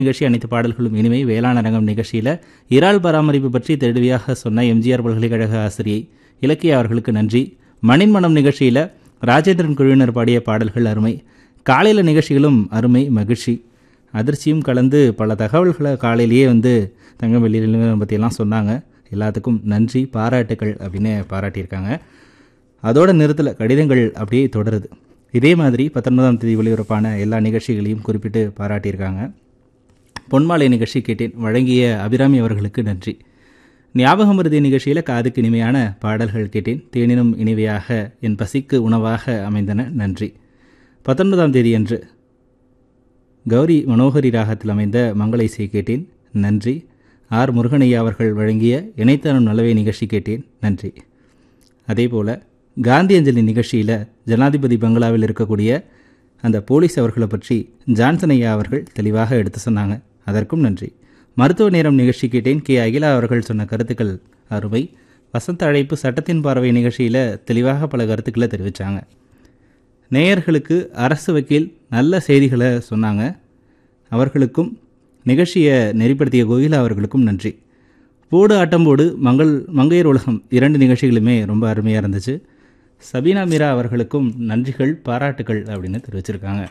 நிகழ்ச்சி அனைத்து பாடல்களும் இனிமை வேளாண் அரங்கம் நிகழ்ச்சியில் இறால் பராமரிப்பு பற்றி தெளிவாக சொன்ன எம்ஜிஆர் பல்கலைக்கழக ஆசிரியை இலக்கியா அவர்களுக்கு நன்றி மணின்மணம் நிகழ்ச்சியில் ராஜேந்திரன் குழுவினர் பாடிய பாடல்கள் அருமை காலையில் நிகழ்ச்சிகளும் அருமை மகிழ்ச்சி அதிர்ச்சியும் கலந்து பல தகவல்களை காலையிலேயே வந்து தங்கம் வெள்ளி நிலவரம் பற்றியெல்லாம் சொன்னாங்க எல்லாத்துக்கும் நன்றி பாராட்டுக்கள் அப்படின்னு பாராட்டியிருக்காங்க அதோட நிறுத்தல கடிதங்கள் அப்படியே தொடருது இதே மாதிரி பத்தொன்பதாம் தேதி ஒளிபரப்பான எல்லா நிகழ்ச்சிகளையும் குறிப்பிட்டு பாராட்டியிருக்காங்க பொன்மாலை நிகழ்ச்சி கேட்டேன் வழங்கிய அபிராமி அவர்களுக்கு நன்றி ஞாபகம் மருதி நிகழ்ச்சியில் காதுக்கு இனிமையான பாடல்கள் கேட்டேன் தேனினும் இனிமையாக என் பசிக்கு உணவாக அமைந்தன நன்றி பத்தொன்பதாம் தேதி அன்று கௌரி மனோகரி ராகத்தில் அமைந்த மங்கள இசை கேட்டேன் நன்றி ஆர் முருகனையா அவர்கள் வழங்கிய இணைத்தனம் நலவை நிகழ்ச்சி கேட்டேன் நன்றி அதேபோல் காந்தி அஞ்சலி நிகழ்ச்சியில் ஜனாதிபதி பங்களாவில் இருக்கக்கூடிய அந்த போலீஸ் அவர்களை பற்றி ஜான்சன் ஐயா அவர்கள் தெளிவாக எடுத்து சொன்னாங்க அதற்கும் நன்றி மருத்துவ நேரம் நிகழ்ச்சி கேட்டேன் கே அகிலா அவர்கள் சொன்ன கருத்துக்கள் அருமை வசந்த அழைப்பு சட்டத்தின் பார்வை நிகழ்ச்சியில் தெளிவாக பல கருத்துக்களை தெரிவித்தாங்க நேயர்களுக்கு அரசு வக்கீல் நல்ல செய்திகளை சொன்னாங்க அவர்களுக்கும் நிகழ்ச்சியை நெறிப்படுத்திய கோகிலா அவர்களுக்கும் நன்றி போடு ஆட்டம்போடு மங்கள் மங்கையர் உலகம் இரண்டு நிகழ்ச்சிகளுமே ரொம்ப அருமையாக இருந்துச்சு சபீனா மீரா அவர்களுக்கும் நன்றிகள் பாராட்டுகள் அப்படின்னு தெரிவிச்சிருக்காங்க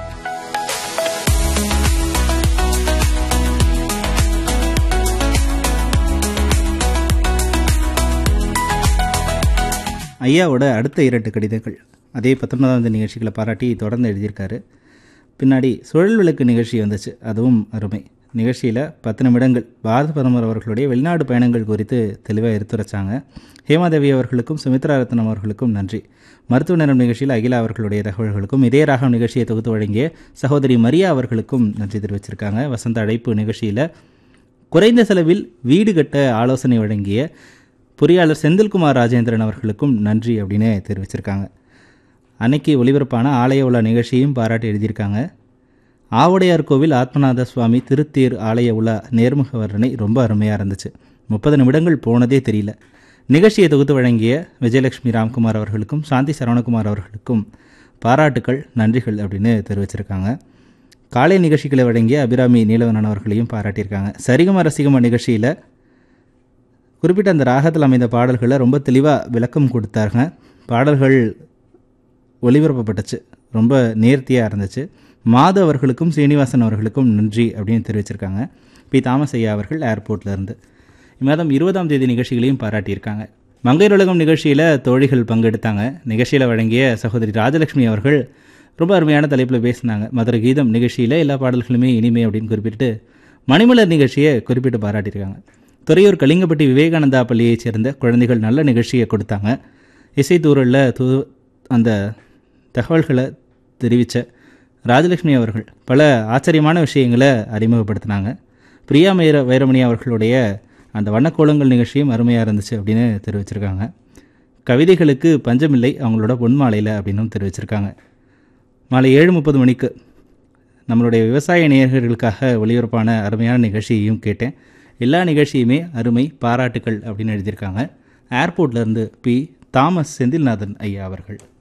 ஐயாவோட அடுத்த இரண்டு கடிதங்கள் அதே பத்தொன்பதாம் தேதி நிகழ்ச்சிகளை பாராட்டி தொடர்ந்து எழுதியிருக்காரு பின்னாடி சுழல் விளக்கு நிகழ்ச்சி வந்துச்சு அதுவும் அருமை நிகழ்ச்சியில் பத்து நிமிடங்கள் பாரத பிரதமர் அவர்களுடைய வெளிநாடு பயணங்கள் குறித்து தெளிவாக எடுத்துரைச்சாங்க ஹேமாதேவி அவர்களுக்கும் சுமித்ரா ரத்னம் அவர்களுக்கும் நன்றி மருத்துவ நேரம் நிகழ்ச்சியில் அகிலா அவர்களுடைய தகவல்களுக்கும் இதே ராகம் நிகழ்ச்சியை தொகுத்து வழங்கிய சகோதரி மரியா அவர்களுக்கும் நன்றி தெரிவிச்சிருக்காங்க வசந்த அழைப்பு நிகழ்ச்சியில் குறைந்த செலவில் வீடு கட்ட ஆலோசனை வழங்கிய பொறியாளர் செந்தில்குமார் ராஜேந்திரன் அவர்களுக்கும் நன்றி அப்படின்னு தெரிவிச்சிருக்காங்க அன்னைக்கு ஒளிபரப்பான ஆலய உலா நிகழ்ச்சியும் பாராட்டி எழுதியிருக்காங்க ஆவுடையார் கோவில் ஆத்மநாத சுவாமி திருத்தேர் ஆலய உலா நேர்முக வர்ணனை ரொம்ப அருமையாக இருந்துச்சு முப்பது நிமிடங்கள் போனதே தெரியல நிகழ்ச்சியை தொகுத்து வழங்கிய விஜயலட்சுமி ராம்குமார் அவர்களுக்கும் சாந்தி சரவணகுமார் அவர்களுக்கும் பாராட்டுக்கள் நன்றிகள் அப்படின்னு தெரிவிச்சிருக்காங்க காலை நிகழ்ச்சிகளை வழங்கிய அபிராமி நீலவனன் அவர்களையும் பாராட்டியிருக்காங்க சரிகம ரசிகம நிகழ்ச்சியில் குறிப்பிட்ட அந்த ராகத்தில் அமைந்த பாடல்களை ரொம்ப தெளிவாக விளக்கம் கொடுத்தாருங்க பாடல்கள் ஒளிபரப்பப்பட்டுச்சு ரொம்ப நேர்த்தியாக இருந்துச்சு மாது அவர்களுக்கும் சீனிவாசன் அவர்களுக்கும் நன்றி அப்படின்னு தெரிவிச்சிருக்காங்க பி தாமஸ் ஐயா அவர்கள் ஏர்போர்ட்லேருந்து இம்மாதம் இருபதாம் தேதி நிகழ்ச்சிகளையும் பாராட்டியிருக்காங்க மங்கையர் உலகம் நிகழ்ச்சியில் தோழிகள் பங்கெடுத்தாங்க நிகழ்ச்சியில் வழங்கிய சகோதரி ராஜலட்சுமி அவர்கள் ரொம்ப அருமையான தலைப்பில் பேசினாங்க மதுரை கீதம் நிகழ்ச்சியில் எல்லா பாடல்களுமே இனிமை அப்படின்னு குறிப்பிட்டு மணிமலர் நிகழ்ச்சியை குறிப்பிட்டு பாராட்டியிருக்காங்க துறையூர் கலிங்கப்பட்டி விவேகானந்தா பள்ளியைச் சேர்ந்த குழந்தைகள் நல்ல நிகழ்ச்சியை கொடுத்தாங்க இசைத்தூரில் தூ அந்த தகவல்களை தெரிவித்த ராஜலட்சுமி அவர்கள் பல ஆச்சரியமான விஷயங்களை அறிமுகப்படுத்தினாங்க பிரியா மேர வைரமணி அவர்களுடைய அந்த வண்ணக்கோலங்கள் நிகழ்ச்சியும் அருமையாக இருந்துச்சு அப்படின்னு தெரிவிச்சிருக்காங்க கவிதைகளுக்கு பஞ்சமில்லை அவங்களோட பொன்மாலையில் அப்படின்னும் தெரிவிச்சிருக்காங்க மாலை ஏழு முப்பது மணிக்கு நம்மளுடைய விவசாய நேயர்களுக்காக ஒளிபரப்பான அருமையான நிகழ்ச்சியையும் கேட்டேன் எல்லா நிகழ்ச்சியுமே அருமை பாராட்டுக்கள் அப்படின்னு எழுதியிருக்காங்க ஏர்போர்ட்லேருந்து பி தாமஸ் செந்தில்நாதன் ஐயா அவர்கள்